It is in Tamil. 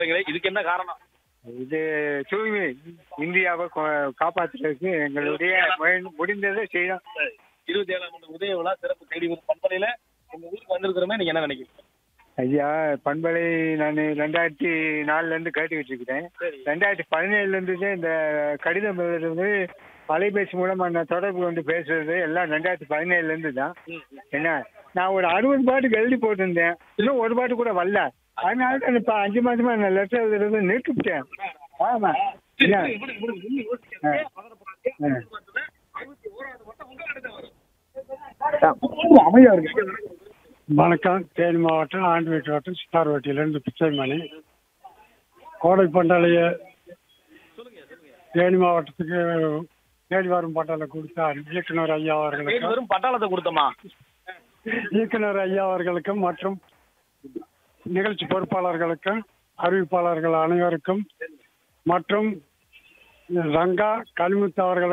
சொல்றீங்களே, இதுக்கு என்ன காரணம் இது தூய்மை இந்தியாவை கா- காப்பாத்துறதுக்கு எங்களுடைய முயன்- முடிந்ததை செய்யணும் இருபத்தி ஏழாம் ஆண்டு உதய விழா சிறப்பு தேடி வரும் பண்பலையில உங்க ஊருக்கு வந்திருக்கிறோமே நீங்க என்ன நினைக்கிறீங்க ஐயா பண்பலை நான் ரெண்டாயிரத்தி நாலுல இருந்து கேட்டுக்கிட்டு இருக்கிறேன் சரி. ரெண்டாயிரத்தி பதினேழுல இருந்து தான் இந்த கடிதம் எழுதுறது அலைபேசி மூலமா நான் தொடர்பு கொண்டு பேசுறது எல்லாம் ரெண்டாயிரத்தி பதினேழுல இருந்து தான் என்ன நான் ஒரு அறுபது பாட்டுக்கு எழுதி போட்டிருந்தேன் இன்னும் ஒரு பாட்டு கூட வரல அதனால தான் இப்ப அஞ்சு மாசமா நான் லெட்டர் எழுதுறது நிறுத்திவிட்டேன் ஆமா சரி, என்ன? விடுங்க, விடுங்க, விடுங்க, விடுங்க, யோசிக்காதீங்க, பதறப்படாதீங்க. ஆ. அடுத்த அறுபத்தி ஓராவது வட்டம் உங்க கிட்ட தான் வரும். அமைதியா இருக்கு வணக்கம் தேனி மாவட்டம் ஆண்டிவேட்டு வட்டம் சித்தார்வட்டியிலிருந்து பிச்சைமணி கோடை பண்டாலைய தேனி மாவட்டத்துக்கு தேடி வரும் பட்டாளை கொடுத்தார் இயக்குனர் ஐயா தேடி அவர்களுக்கும் வரும் பட்டாளத்தை கொடுத்தோமா இயக்குனர் ஐயா அவர்களுக்கும் மற்றும் நிகழ்ச்சி பொறுப்பாளர்களுக்கும் அறிவிப்பாளர்கள் அனைவருக்கும் மற்றும் ரங்கா கலிமுத்து அவர்களுக்கும்